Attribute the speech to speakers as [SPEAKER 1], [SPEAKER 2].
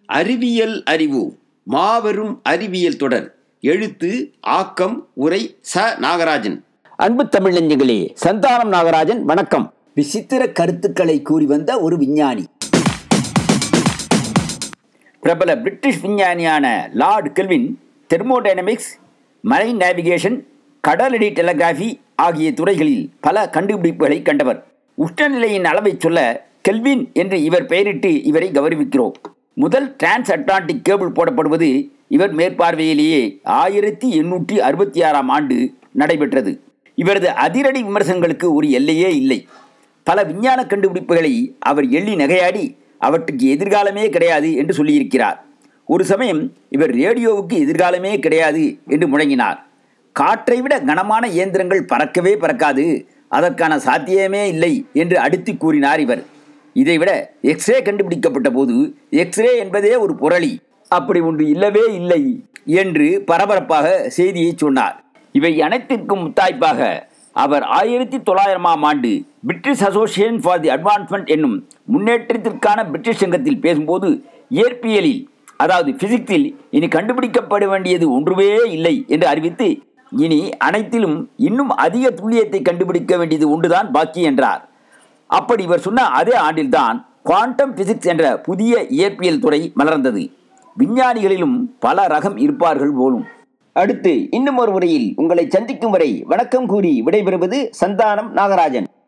[SPEAKER 1] அறிவியல் அறிவு மாபெரும் அறிவியல் தொடர் எழுத்து ஆக்கம் உரை ச நாகராஜன்
[SPEAKER 2] அன்பு தமிழஞ்சங்களே சந்தானம் நாகராஜன் வணக்கம்
[SPEAKER 3] விசித்திர கருத்துக்களை கூறி வந்த ஒரு விஞ்ஞானி
[SPEAKER 2] பிரபல பிரிட்டிஷ் விஞ்ஞானியான Lord Kelvin thermodynamics marine navigation கடலடி டெலகிராஃபி ஆகிய துறைகளில் பல கண்டுபிடிப்புகளை கண்டவர் உஷ்ணநிலையின் அளவை சொல்ல கெல்வின் என்று இவர் பெயரிட்டு இவரை கௌரவிக்கிறோம் முதல் டிரான்ஸ் அட்லாண்டிக் கேபிள் போடப்படுவது இவர் மேற்பார்வையிலேயே ஆயிரத்தி எண்ணூற்றி அறுபத்தி ஆறாம் ஆண்டு நடைபெற்றது இவரது அதிரடி விமர்சனங்களுக்கு ஒரு எல்லையே இல்லை பல விஞ்ஞான கண்டுபிடிப்புகளை அவர் எள்ளி நகையாடி அவற்றுக்கு எதிர்காலமே கிடையாது என்று சொல்லியிருக்கிறார் ஒரு சமயம் இவர் ரேடியோவுக்கு எதிர்காலமே கிடையாது என்று முழங்கினார் காற்றை விட கனமான இயந்திரங்கள் பறக்கவே பறக்காது அதற்கான சாத்தியமே இல்லை என்று அடுத்து கூறினார் இவர் இதைவிட எக்ஸ்ரே கண்டுபிடிக்கப்பட்ட போது எக்ஸ்ரே என்பதே ஒரு புரளி அப்படி ஒன்று இல்லவே இல்லை என்று பரபரப்பாக செய்தியை சொன்னார் இவை அனைத்திற்கும் முத்தாய்ப்பாக அவர் ஆயிரத்தி தொள்ளாயிரமாம் ஆண்டு British Association for the advancement என்னும் முன்னேற்றத்திற்கான பிரிட்டிஷ் சங்கத்தில் பேசும்போது இயற்பியலில் அதாவது பிசிக்ஸில் இனி கண்டுபிடிக்கப்பட வேண்டியது ஒன்றுமே இல்லை என்று அறிவித்து இனி அனைத்திலும் இன்னும் அதிக துல்லியத்தை கண்டுபிடிக்க வேண்டியது ஒன்றுதான் பாக்கி என்றார் அப்படி இவர் சொன்ன அதே ஆண்டில்தான் குவாண்டம் பிசிக்ஸ் என்ற புதிய இயற்பியல் துறை மலர்ந்தது விஞ்ஞானிகளிலும் பல ரகம் இருப்பார்கள் போலும் அடுத்து இன்னும் ஒரு முறையில் உங்களை சந்திக்கும் வரை வணக்கம் கூறி விடைபெறுவது சந்தானம் நாகராஜன்